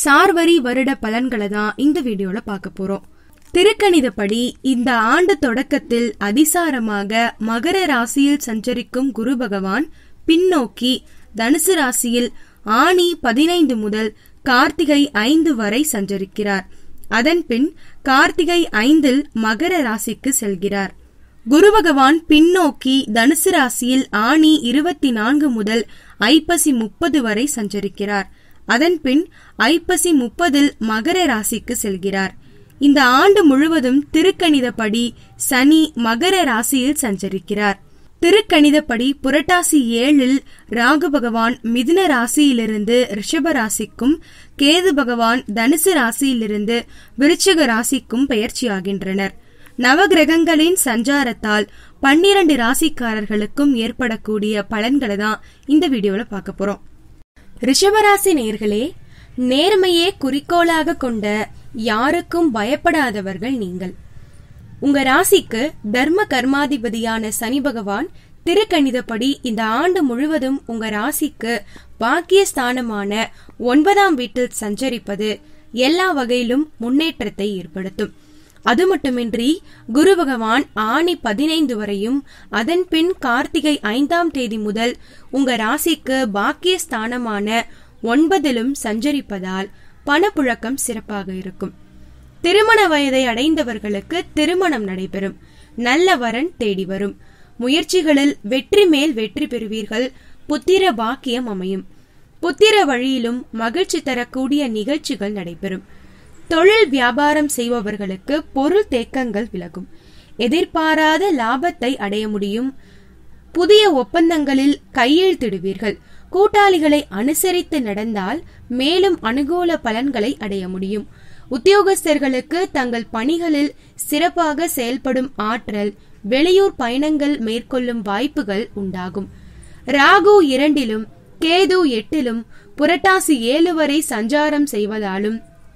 சார்வரி வருட பலன்களை தான் இந்த வீடியோல பார்க்க போறோம் திருக்கணிதப்படி இந்த ஆண்டு தொடக்கத்தில் அதிசாரமாக மகர ராசியில் சஞ்சரிக்கும் குரு பகவான் பின்னோக்கி தனுசு ராசியில் ஆணி பதினைந்து முதல் கார்த்திகை ஐந்து வரை சஞ்சரிக்கிறார் அதன்பின் கார்த்திகை ஐந்தில் மகர ராசிக்கு செல்கிறார் குரு பகவான் பின்னோக்கி தனுசு ராசியில் ஆணி இருபத்தி நான்கு முதல் ஐப்பசி முப்பது வரை சஞ்சரிக்கிறார் அதன்பின் ஐப்பசி முப்பதில் மகர ராசிக்கு செல்கிறார் இந்த ஆண்டு முழுவதும் திருக்கணிதப்படி சனி மகர ராசியில் சஞ்சரிக்கிறார் திருக்கணிதப்படி புரட்டாசி ஏழில் ராகு பகவான் மிதுன ராசியிலிருந்து ரிஷப ராசிக்கும் கேது பகவான் தனுசு ராசியிலிருந்து விருச்சிக ராசிக்கும் பெயர்ச்சியாகின்றனர் நவகிரகங்களின் சஞ்சாரத்தால் பன்னிரண்டு ராசிக்காரர்களுக்கும் ஏற்படக்கூடிய பலன்களை தான் இந்த வீடியோல பார்க்க போறோம் ரிஷபராசி நேர்களே நேர்மையே குறிக்கோளாக கொண்ட யாருக்கும் பயப்படாதவர்கள் நீங்கள் உங்க ராசிக்கு தர்ம கர்மாதிபதியான சனி பகவான் திருக்கணிதப்படி இந்த ஆண்டு முழுவதும் உங்க ராசிக்கு பாக்கியஸ்தானமான ஒன்பதாம் வீட்டில் சஞ்சரிப்பது எல்லா வகையிலும் முன்னேற்றத்தை ஏற்படுத்தும் அது மட்டுமின்றி குரு பகவான் ஆணி பதினைந்து வரையும் அதன் பின் கார்த்திகை ஐந்தாம் தேதி முதல் உங்க ராசிக்கு பாக்கியஸ்தானமான ஒன்பதிலும் சஞ்சரிப்பதால் பணப்புழக்கம் சிறப்பாக இருக்கும் திருமண வயதை அடைந்தவர்களுக்கு திருமணம் நடைபெறும் நல்ல வரன் தேடி வரும் முயற்சிகளில் வெற்றி மேல் வெற்றி பெறுவீர்கள் புத்திர பாக்கியம் அமையும் புத்திர வழியிலும் மகிழ்ச்சி தரக்கூடிய நிகழ்ச்சிகள் நடைபெறும் தொழில் வியாபாரம் செய்பவர்களுக்கு பொருள் தேக்கங்கள் விலகும் எதிர்பாராத லாபத்தை அடைய முடியும் புதிய ஒப்பந்தங்களில் கையெழுத்திடுவீர்கள் கூட்டாளிகளை அனுசரித்து நடந்தால் மேலும் அனுகூல பலன்களை அடைய முடியும் உத்தியோகஸ்தர்களுக்கு தங்கள் பணிகளில் சிறப்பாக செயல்படும் ஆற்றல் வெளியூர் பயணங்கள் மேற்கொள்ளும் வாய்ப்புகள் உண்டாகும் ராகு இரண்டிலும் கேது எட்டிலும் புரட்டாசி ஏழு வரை சஞ்சாரம் செய்வதாலும்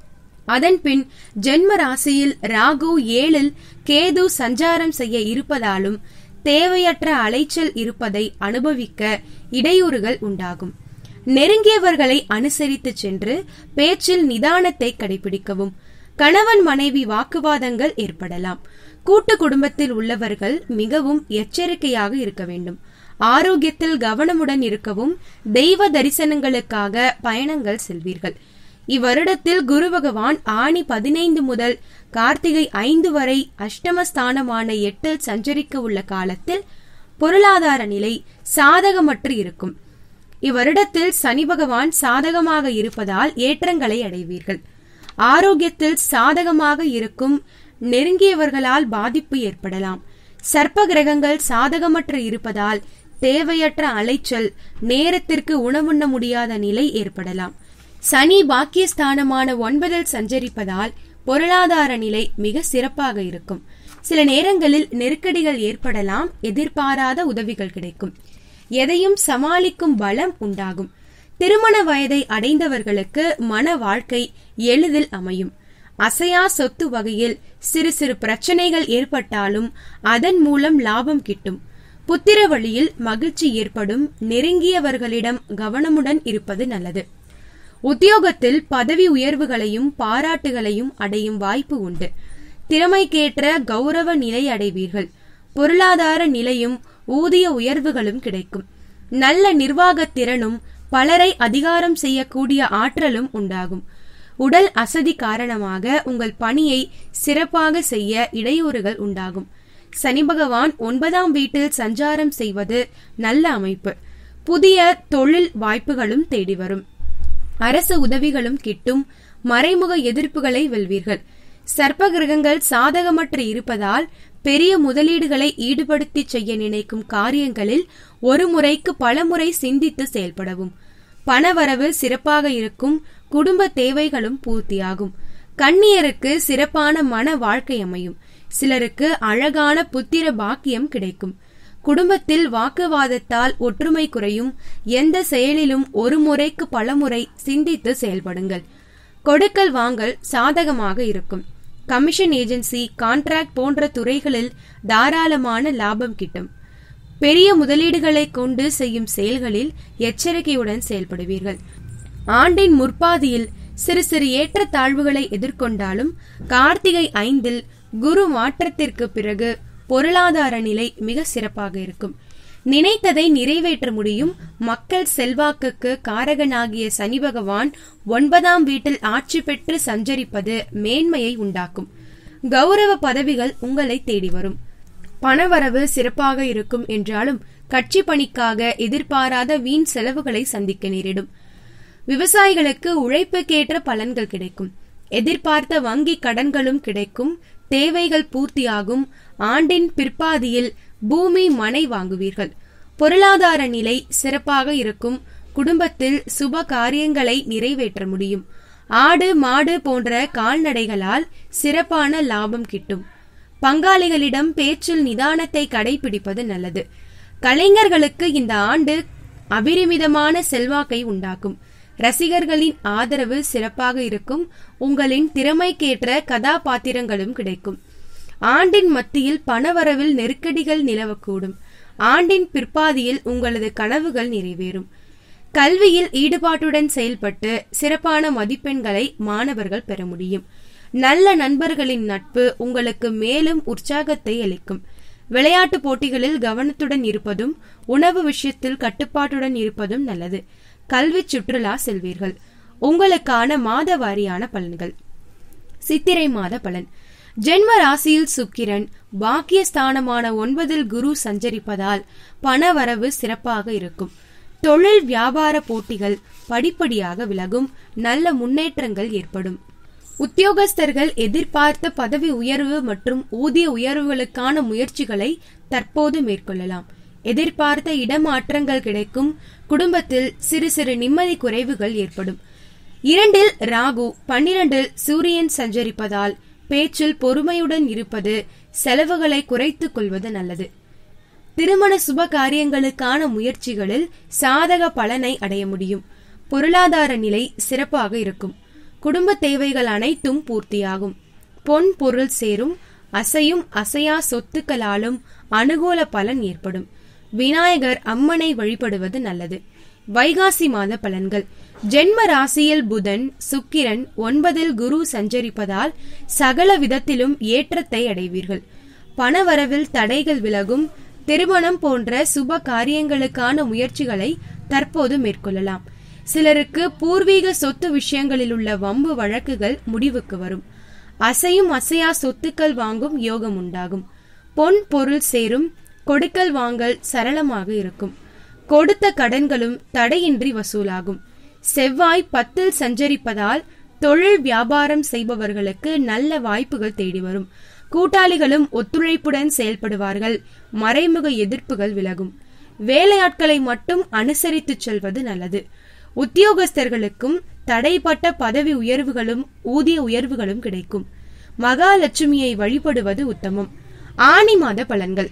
அதன்பின் ஜென்ம ராசியில் ராகு ஏழில் கேது சஞ்சாரம் செய்ய இருப்பதாலும் தேவையற்ற அலைச்சல் இருப்பதை அனுபவிக்க இடையூறுகள் உண்டாகும் நெருங்கியவர்களை அனுசரித்து சென்று பேச்சில் நிதானத்தை கடைபிடிக்கவும் கணவன் மனைவி வாக்குவாதங்கள் ஏற்படலாம் கூட்டு குடும்பத்தில் உள்ளவர்கள் மிகவும் எச்சரிக்கையாக இருக்க வேண்டும் ஆரோக்கியத்தில் கவனமுடன் இருக்கவும் தெய்வ தரிசனங்களுக்காக பயணங்கள் செல்வீர்கள் இவ்வருடத்தில் குரு பகவான் ஆணி பதினைந்து முதல் கார்த்திகை ஐந்து வரை அஷ்டமஸ்தானமான எட்டில் சஞ்சரிக்க உள்ள காலத்தில் பொருளாதார நிலை சாதகமற்று இருக்கும் இவ்வருடத்தில் சனி பகவான் சாதகமாக இருப்பதால் ஏற்றங்களை அடைவீர்கள் ஆரோக்கியத்தில் சாதகமாக இருக்கும் நெருங்கியவர்களால் பாதிப்பு ஏற்படலாம் சர்ப்ப கிரகங்கள் சாதகமற்று இருப்பதால் தேவையற்ற அலைச்சல் நேரத்திற்கு உணவுண்ண முடியாத நிலை ஏற்படலாம் சனி பாக்கியஸ்தானமான ஒன்பதில் சஞ்சரிப்பதால் பொருளாதார நிலை மிக சிறப்பாக இருக்கும் சில நேரங்களில் நெருக்கடிகள் ஏற்படலாம் எதிர்பாராத உதவிகள் கிடைக்கும் எதையும் சமாளிக்கும் பலம் உண்டாகும் திருமண வயதை அடைந்தவர்களுக்கு மன வாழ்க்கை எளிதில் அமையும் அசையா சொத்து வகையில் சிறு சிறு பிரச்சனைகள் ஏற்பட்டாலும் அதன் மூலம் லாபம் கிட்டும் புத்திர வழியில் மகிழ்ச்சி ஏற்படும் நெருங்கியவர்களிடம் கவனமுடன் இருப்பது நல்லது உத்தியோகத்தில் பதவி உயர்வுகளையும் பாராட்டுகளையும் அடையும் வாய்ப்பு உண்டு திறமைக்கேற்ற கௌரவ நிலை அடைவீர்கள் பொருளாதார நிலையும் ஊதிய உயர்வுகளும் கிடைக்கும் நல்ல நிர்வாகத் திறனும் பலரை அதிகாரம் செய்யக்கூடிய ஆற்றலும் உண்டாகும் உடல் அசதி காரணமாக உங்கள் பணியை சிறப்பாக செய்ய இடையூறுகள் உண்டாகும் சனி பகவான் ஒன்பதாம் வீட்டில் சஞ்சாரம் செய்வது நல்ல அமைப்பு புதிய தொழில் வாய்ப்புகளும் தேடி வரும் அரசு உதவிகளும் கிட்டும் மறைமுக எதிர்ப்புகளை வெல்வீர்கள் சர்ப்ப கிரகங்கள் சாதகமற்று இருப்பதால் பெரிய முதலீடுகளை ஈடுபடுத்தி செய்ய நினைக்கும் காரியங்களில் ஒரு முறைக்கு பல முறை சிந்தித்து செயல்படவும் பணவரவு சிறப்பாக இருக்கும் குடும்ப தேவைகளும் பூர்த்தியாகும் கண்ணியருக்கு சிறப்பான மன வாழ்க்கை அமையும் சிலருக்கு அழகான புத்திர பாக்கியம் கிடைக்கும் குடும்பத்தில் வாக்குவாதத்தால் ஒற்றுமை குறையும் எந்த செயலிலும் ஒரு முறைக்கு பலமுறை சிந்தித்து செயல்படுங்கள் கொடுக்கல் வாங்கல் சாதகமாக இருக்கும் கமிஷன் ஏஜென்சி கான்ட்ராக்ட் போன்ற துறைகளில் தாராளமான லாபம் கிட்டும் பெரிய முதலீடுகளை கொண்டு செய்யும் செயல்களில் எச்சரிக்கையுடன் செயல்படுவீர்கள் ஆண்டின் முற்பாதியில் சிறு சிறு ஏற்றத்தாழ்வுகளை எதிர்கொண்டாலும் கார்த்திகை ஐந்தில் குரு மாற்றத்திற்கு பிறகு பொருளாதார நிலை மிக சிறப்பாக இருக்கும் நினைத்ததை நிறைவேற்ற முடியும் மக்கள் செல்வாக்குக்கு காரகனாகிய சனி பகவான் ஒன்பதாம் வீட்டில் ஆட்சி பெற்று சஞ்சரிப்பது மேன்மையை உண்டாக்கும் கௌரவ பதவிகள் உங்களை தேடி வரும் பணவரவு சிறப்பாக இருக்கும் என்றாலும் கட்சி பணிக்காக எதிர்பாராத வீண் செலவுகளை சந்திக்க நேரிடும் விவசாயிகளுக்கு உழைப்புக்கேற்ற பலன்கள் கிடைக்கும் எதிர்பார்த்த வங்கி கடன்களும் கிடைக்கும் தேவைகள் பூர்த்தியாகும் ஆண்டின் பிற்பாதியில் பூமி மனை வாங்குவீர்கள் பொருளாதார நிலை சிறப்பாக இருக்கும் குடும்பத்தில் சுப காரியங்களை நிறைவேற்ற முடியும் ஆடு மாடு போன்ற கால்நடைகளால் சிறப்பான லாபம் கிட்டும் பங்காளிகளிடம் பேச்சில் நிதானத்தை கடைபிடிப்பது நல்லது கலைஞர்களுக்கு இந்த ஆண்டு அபரிமிதமான செல்வாக்கை உண்டாக்கும் ரசிகர்களின் ஆதரவு சிறப்பாக இருக்கும் உங்களின் திறமைக்கேற்ற கதாபாத்திரங்களும் கிடைக்கும் ஆண்டின் மத்தியில் பணவரவில் நெருக்கடிகள் நிலவக்கூடும் ஆண்டின் பிற்பாதியில் உங்களது கனவுகள் நிறைவேறும் கல்வியில் ஈடுபாட்டுடன் செயல்பட்டு சிறப்பான மதிப்பெண்களை மாணவர்கள் பெற முடியும் நல்ல நண்பர்களின் நட்பு உங்களுக்கு மேலும் உற்சாகத்தை அளிக்கும் விளையாட்டு போட்டிகளில் கவனத்துடன் இருப்பதும் உணவு விஷயத்தில் கட்டுப்பாட்டுடன் இருப்பதும் நல்லது கல்வி சுற்றுலா செல்வீர்கள் உங்களுக்கான மாத வாரியான பலன்கள் சித்திரை மாத பலன் ஜென்ம ராசியில் சுக்கிரன் பாக்கியஸ்தானமான ஒன்பதில் குரு சஞ்சரிப்பதால் பணவரவு சிறப்பாக இருக்கும் தொழில் வியாபார போட்டிகள் படிப்படியாக விலகும் நல்ல முன்னேற்றங்கள் ஏற்படும் உத்தியோகஸ்தர்கள் எதிர்பார்த்த பதவி உயர்வு மற்றும் ஊதிய உயர்வுகளுக்கான முயற்சிகளை தற்போது மேற்கொள்ளலாம் எதிர்பார்த்த இடமாற்றங்கள் கிடைக்கும் குடும்பத்தில் சிறு சிறு நிம்மதி குறைவுகள் ஏற்படும் இரண்டில் ராகு பன்னிரண்டில் சூரியன் சஞ்சரிப்பதால் பேச்சில் பொறுமையுடன் இருப்பது செலவுகளை குறைத்துக் கொள்வது நல்லது திருமண சுப காரியங்களுக்கான முயற்சிகளில் சாதக பலனை அடைய முடியும் பொருளாதார நிலை சிறப்பாக இருக்கும் குடும்ப தேவைகள் அனைத்தும் பூர்த்தியாகும் பொன் பொருள் சேரும் அசையும் அசையா சொத்துக்களாலும் அனுகூல பலன் ஏற்படும் விநாயகர் அம்மனை வழிபடுவது நல்லது வைகாசி மாத பலன்கள் ஜென்ம ராசியில் புதன் சுக்கிரன் ஒன்பதில் குரு சஞ்சரிப்பதால் சகல விதத்திலும் ஏற்றத்தை அடைவீர்கள் பணவரவில் தடைகள் விலகும் திருமணம் போன்ற சுப காரியங்களுக்கான முயற்சிகளை தற்போது மேற்கொள்ளலாம் சிலருக்கு பூர்வீக சொத்து விஷயங்களில் உள்ள வம்பு வழக்குகள் முடிவுக்கு வரும் அசையும் அசையா சொத்துக்கள் வாங்கும் யோகம் உண்டாகும் பொன் பொருள் சேரும் கொடுக்கல் வாங்கல் சரளமாக இருக்கும் கொடுத்த கடன்களும் தடையின்றி வசூலாகும் செவ்வாய் பத்தில் சஞ்சரிப்பதால் தொழில் வியாபாரம் செய்பவர்களுக்கு நல்ல வாய்ப்புகள் தேடி வரும் கூட்டாளிகளும் ஒத்துழைப்புடன் செயல்படுவார்கள் மறைமுக எதிர்ப்புகள் விலகும் வேலையாட்களை மட்டும் அனுசரித்துச் செல்வது நல்லது உத்தியோகஸ்தர்களுக்கும் தடைப்பட்ட பதவி உயர்வுகளும் ஊதிய உயர்வுகளும் கிடைக்கும் மகாலட்சுமியை வழிபடுவது உத்தமம் ஆணி மாத பலன்கள்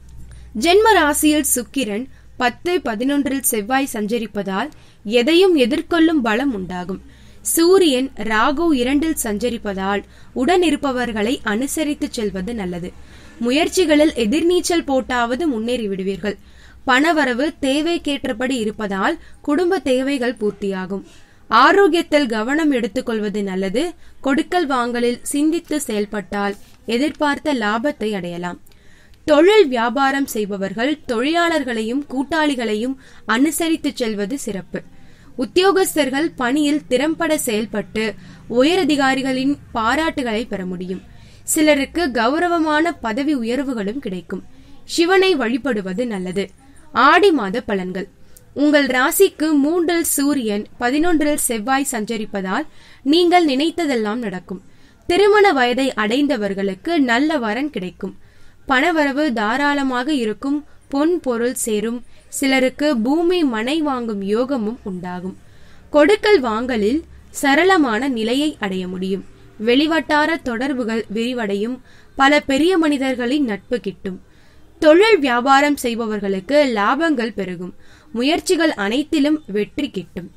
ஜென்ம ராசியில் சுக்கிரன் பத்து பதினொன்றில் செவ்வாய் சஞ்சரிப்பதால் எதையும் எதிர்கொள்ளும் பலம் உண்டாகும் சூரியன் ராகு இரண்டில் சஞ்சரிப்பதால் உடன் இருப்பவர்களை அனுசரித்து செல்வது நல்லது முயற்சிகளில் எதிர்நீச்சல் போட்டாவது முன்னேறி விடுவீர்கள் பணவரவு தேவைக்கேற்றபடி இருப்பதால் குடும்ப தேவைகள் பூர்த்தியாகும் ஆரோக்கியத்தில் கவனம் எடுத்துக்கொள்வது நல்லது கொடுக்கல் வாங்கலில் சிந்தித்து செயல்பட்டால் எதிர்பார்த்த லாபத்தை அடையலாம் தொழில் வியாபாரம் செய்பவர்கள் தொழிலாளர்களையும் கூட்டாளிகளையும் அனுசரித்து செல்வது சிறப்பு உத்தியோகஸ்தர்கள் பணியில் திறம்பட செயல்பட்டு உயரதிகாரிகளின் பாராட்டுகளை பெற முடியும் சிலருக்கு கௌரவமான பதவி உயர்வுகளும் கிடைக்கும் சிவனை வழிபடுவது நல்லது ஆடி மாத பலன்கள் உங்கள் ராசிக்கு மூன்றில் சூரியன் பதினொன்றில் செவ்வாய் சஞ்சரிப்பதால் நீங்கள் நினைத்ததெல்லாம் நடக்கும் திருமண வயதை அடைந்தவர்களுக்கு நல்ல வரன் கிடைக்கும் பணவரவு தாராளமாக இருக்கும் பொன் பொருள் சேரும் சிலருக்கு பூமி மனை வாங்கும் யோகமும் உண்டாகும் கொடுக்கல் வாங்கலில் சரளமான நிலையை அடைய முடியும் வெளிவட்டார தொடர்புகள் விரிவடையும் பல பெரிய மனிதர்களின் நட்பு கிட்டும் தொழில் வியாபாரம் செய்பவர்களுக்கு லாபங்கள் பெருகும் முயற்சிகள் அனைத்திலும் வெற்றி கிட்டும்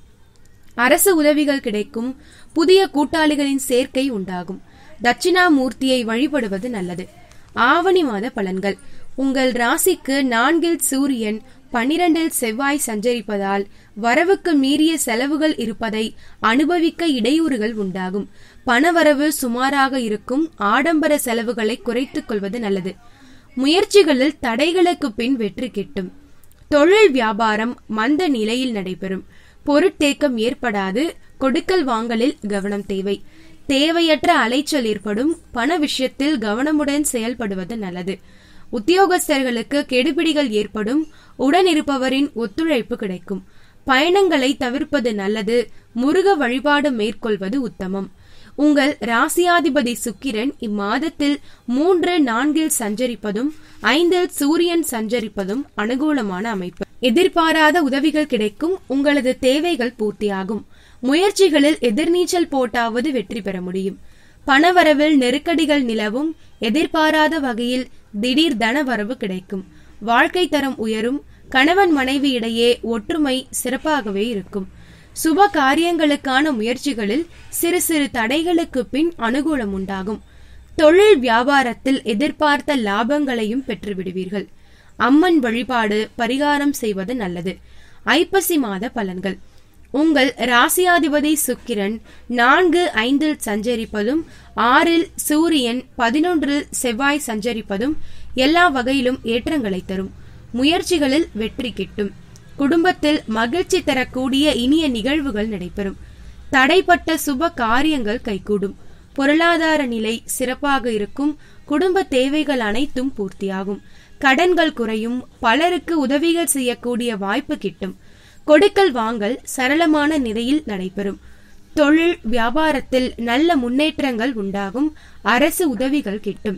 அரசு உதவிகள் கிடைக்கும் புதிய கூட்டாளிகளின் சேர்க்கை உண்டாகும் தட்சிணாமூர்த்தியை வழிபடுவது நல்லது ஆவணி மாத பலன்கள் உங்கள் ராசிக்கு நான்கில் சூரியன் பனிரெண்டில் செவ்வாய் சஞ்சரிப்பதால் வரவுக்கு மீறிய செலவுகள் இருப்பதை அனுபவிக்க இடையூறுகள் உண்டாகும் பணவரவு சுமாராக இருக்கும் ஆடம்பர செலவுகளை குறைத்துக் கொள்வது நல்லது முயற்சிகளில் தடைகளுக்கு பின் வெற்றி கிட்டும் தொழில் வியாபாரம் மந்த நிலையில் நடைபெறும் பொருட்தேக்கம் ஏற்படாது கொடுக்கல் வாங்கலில் கவனம் தேவை தேவையற்ற அலைச்சல் ஏற்படும் பண விஷயத்தில் கவனமுடன் செயல்படுவது நல்லது உத்தியோகஸ்தர்களுக்கு கெடுபிடிகள் ஏற்படும் உடனிருப்பவரின் ஒத்துழைப்பு கிடைக்கும் பயணங்களை தவிர்ப்பது நல்லது முருக வழிபாடு மேற்கொள்வது உத்தமம் உங்கள் ராசியாதிபதி சுக்கிரன் இம்மாதத்தில் மூன்று நான்கில் சஞ்சரிப்பதும் ஐந்தில் சூரியன் சஞ்சரிப்பதும் அனுகூலமான அமைப்பு எதிர்பாராத உதவிகள் கிடைக்கும் உங்களது தேவைகள் பூர்த்தியாகும் முயற்சிகளில் எதிர்நீச்சல் போட்டாவது வெற்றி பெற முடியும் பணவரவில் நெருக்கடிகள் நிலவும் எதிர்பாராத வகையில் திடீர் தனவரவு கிடைக்கும் வாழ்க்கை தரம் உயரும் கணவன் மனைவி இடையே ஒற்றுமை சிறப்பாகவே இருக்கும் சுப காரியங்களுக்கான முயற்சிகளில் சிறு சிறு தடைகளுக்கு பின் அனுகூலம் உண்டாகும் தொழில் வியாபாரத்தில் எதிர்பார்த்த லாபங்களையும் பெற்றுவிடுவீர்கள் அம்மன் வழிபாடு பரிகாரம் செய்வது நல்லது ஐப்பசி மாத பலன்கள் உங்கள் ராசியாதிபதி சுக்கிரன் நான்கு ஐந்தில் சஞ்சரிப்பதும் ஆறில் சூரியன் பதினொன்றில் செவ்வாய் சஞ்சரிப்பதும் எல்லா வகையிலும் ஏற்றங்களை தரும் முயற்சிகளில் வெற்றி கிட்டும் குடும்பத்தில் மகிழ்ச்சி தரக்கூடிய இனிய நிகழ்வுகள் நடைபெறும் தடைப்பட்ட சுப காரியங்கள் கைகூடும் பொருளாதார நிலை சிறப்பாக இருக்கும் குடும்ப தேவைகள் அனைத்தும் பூர்த்தியாகும் கடன்கள் குறையும் பலருக்கு உதவிகள் செய்யக்கூடிய வாய்ப்பு கிட்டும் கொடுக்கல் வாங்கல் சரளமான நிலையில் நடைபெறும் தொழில் வியாபாரத்தில் நல்ல முன்னேற்றங்கள் உண்டாகும் அரசு உதவிகள் கிட்டும்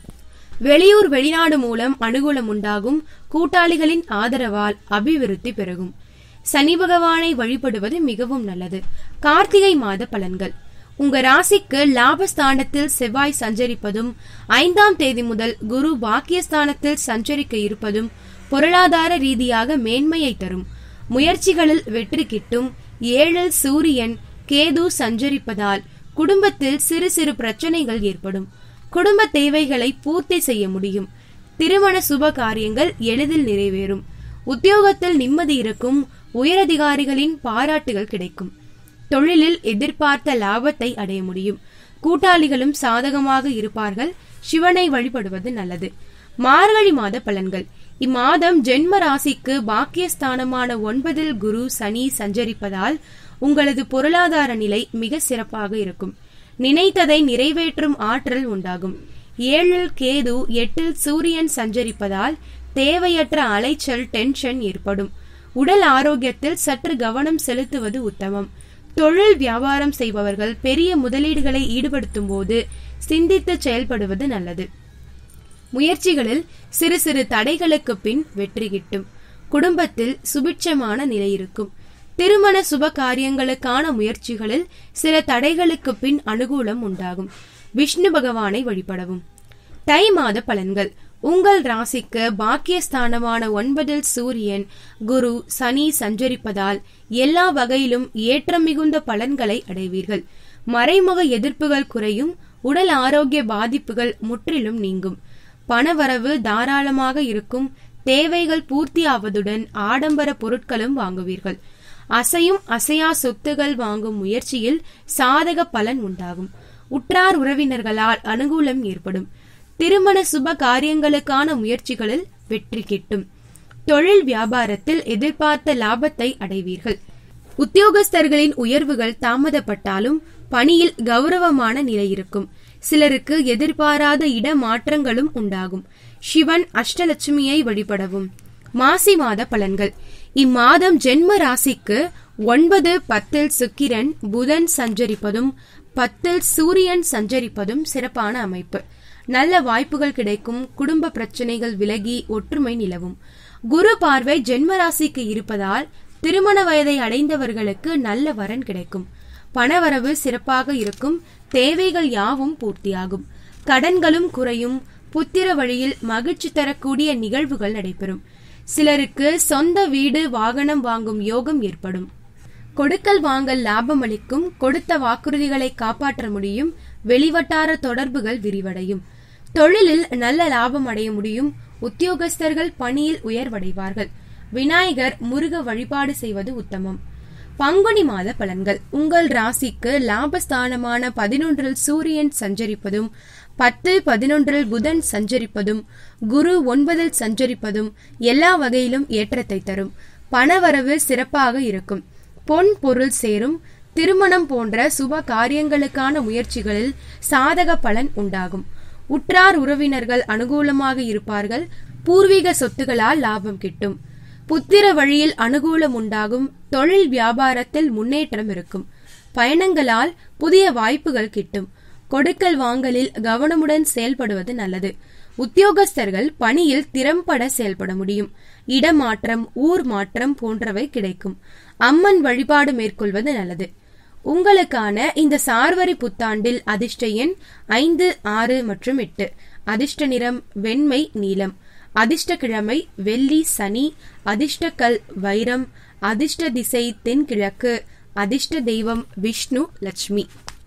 வெளியூர் வெளிநாடு மூலம் அனுகூலம் உண்டாகும் கூட்டாளிகளின் ஆதரவால் அபிவிருத்தி பெருகும் சனி பகவானை வழிபடுவது மிகவும் நல்லது கார்த்திகை மாத பலன்கள் உங்க ராசிக்கு லாபஸ்தானத்தில் செவ்வாய் சஞ்சரிப்பதும் ஐந்தாம் தேதி முதல் குரு பாக்கியஸ்தானத்தில் சஞ்சரிக்க இருப்பதும் பொருளாதார ரீதியாக மேன்மையை தரும் முயற்சிகளில் வெற்றி கிட்டும் ஏழில் சூரியன் கேது சஞ்சரிப்பதால் குடும்பத்தில் சிறு சிறு பிரச்சனைகள் ஏற்படும் குடும்ப தேவைகளை பூர்த்தி செய்ய முடியும் திருமண சுப காரியங்கள் எளிதில் நிறைவேறும் உத்தியோகத்தில் நிம்மதி இருக்கும் உயரதிகாரிகளின் பாராட்டுகள் கிடைக்கும் தொழிலில் எதிர்பார்த்த லாபத்தை அடைய முடியும் கூட்டாளிகளும் சாதகமாக இருப்பார்கள் சிவனை வழிபடுவது நல்லது மார்கழி மாத பலன்கள் இம்மாதம் ஜென்ம ராசிக்கு பாக்கியஸ்தானமான ஒன்பதில் குரு சனி சஞ்சரிப்பதால் உங்களது பொருளாதார நிலை மிக சிறப்பாக இருக்கும் நினைத்ததை நிறைவேற்றும் ஆற்றல் உண்டாகும் ஏழில் கேது எட்டில் சூரியன் சஞ்சரிப்பதால் தேவையற்ற அலைச்சல் டென்ஷன் ஏற்படும் உடல் ஆரோக்கியத்தில் சற்று கவனம் செலுத்துவது உத்தமம் தொழில் வியாபாரம் செய்பவர்கள் பெரிய முதலீடுகளை ஈடுபடுத்தும் போது சிந்தித்து செயல்படுவது நல்லது முயற்சிகளில் சிறு சிறு தடைகளுக்கு பின் வெற்றி கிட்டும் குடும்பத்தில் சுபிட்சமான நிலை இருக்கும் திருமண சுப காரியங்களுக்கான முயற்சிகளில் சில தடைகளுக்கு பின் அனுகூலம் உண்டாகும் விஷ்ணு பகவானை வழிபடவும் தை மாத பலன்கள் உங்கள் ராசிக்கு பாக்கியஸ்தானமான ஒன்பதில் சூரியன் குரு சனி சஞ்சரிப்பதால் எல்லா வகையிலும் ஏற்றம் மிகுந்த பலன்களை அடைவீர்கள் மறைமுக எதிர்ப்புகள் குறையும் உடல் ஆரோக்கிய பாதிப்புகள் முற்றிலும் நீங்கும் பணவரவு தாராளமாக இருக்கும் தேவைகள் பூர்த்தியாவதுடன் ஆடம்பர பொருட்களும் வாங்குவீர்கள் அசையும் அசையா சொத்துகள் வாங்கும் முயற்சியில் சாதக பலன் உண்டாகும் உற்றார் உறவினர்களால் அனுகூலம் ஏற்படும் திருமண சுப காரியங்களுக்கான முயற்சிகளில் வெற்றி கிட்டும் தொழில் வியாபாரத்தில் எதிர்பார்த்த லாபத்தை அடைவீர்கள் உத்தியோகஸ்தர்களின் உயர்வுகள் தாமதப்பட்டாலும் பணியில் கௌரவமான நிலை இருக்கும் சிலருக்கு எதிர்பாராத இடமாற்றங்களும் உண்டாகும் சிவன் அஷ்டலட்சுமியை வழிபடவும் மாசி மாத பலன்கள் இம்மாதம் ஜென்ம ராசிக்கு ஒன்பது பத்தில் சுக்கிரன் புதன் சஞ்சரிப்பதும் பத்தில் சூரியன் சஞ்சரிப்பதும் சிறப்பான அமைப்பு நல்ல வாய்ப்புகள் கிடைக்கும் குடும்ப பிரச்சனைகள் விலகி ஒற்றுமை நிலவும் குரு பார்வை ஜென்ம ராசிக்கு இருப்பதால் திருமண வயதை அடைந்தவர்களுக்கு நல்ல வரன் கிடைக்கும் பணவரவு சிறப்பாக இருக்கும் தேவைகள் யாவும் பூர்த்தியாகும் கடன்களும் குறையும் புத்திர வழியில் மகிழ்ச்சி தரக்கூடிய நிகழ்வுகள் நடைபெறும் சிலருக்கு சொந்த வீடு வாகனம் வாங்கும் யோகம் ஏற்படும் கொடுக்கல் வாங்கல் லாபம் அளிக்கும் கொடுத்த வாக்குறுதிகளை காப்பாற்ற முடியும் வெளிவட்டார தொடர்புகள் விரிவடையும் தொழிலில் நல்ல லாபம் அடைய முடியும் உத்தியோகஸ்தர்கள் பணியில் உயர்வடைவார்கள் விநாயகர் முருக வழிபாடு செய்வது உத்தமம் பங்குனி மாத பலன்கள் உங்கள் ராசிக்கு லாபஸ்தானமான பதினொன்றில் சூரியன் சஞ்சரிப்பதும் பத்து பதினொன்றில் புதன் சஞ்சரிப்பதும் குரு ஒன்பதில் சஞ்சரிப்பதும் எல்லா வகையிலும் ஏற்றத்தை தரும் பணவரவு சிறப்பாக இருக்கும் பொன் பொருள் சேரும் திருமணம் போன்ற சுப காரியங்களுக்கான முயற்சிகளில் சாதக பலன் உண்டாகும் உற்றார் உறவினர்கள் அனுகூலமாக இருப்பார்கள் பூர்வீக சொத்துகளால் லாபம் கிட்டும் புத்திர வழியில் அனுகூலம் உண்டாகும் தொழில் வியாபாரத்தில் முன்னேற்றம் இருக்கும் பயணங்களால் புதிய வாய்ப்புகள் கிட்டும் கொடுக்கல் வாங்கலில் கவனமுடன் செயல்படுவது நல்லது உத்தியோகஸ்தர்கள் பணியில் திறம்பட செயல்பட முடியும் இடமாற்றம் ஊர் மாற்றம் போன்றவை கிடைக்கும் அம்மன் வழிபாடு மேற்கொள்வது நல்லது உங்களுக்கான இந்த சார்வரி புத்தாண்டில் அதிர்ஷ்ட எண் ஐந்து ஆறு மற்றும் எட்டு அதிர்ஷ்ட நிறம் வெண்மை நீலம் அதிர்ஷ்ட கிழமை வெள்ளி சனி அதிர்ஷ்ட கல் வைரம் அதிர்ஷ்ட திசை தென்கிழக்கு அதிர்ஷ்ட தெய்வம் விஷ்ணு லட்சுமி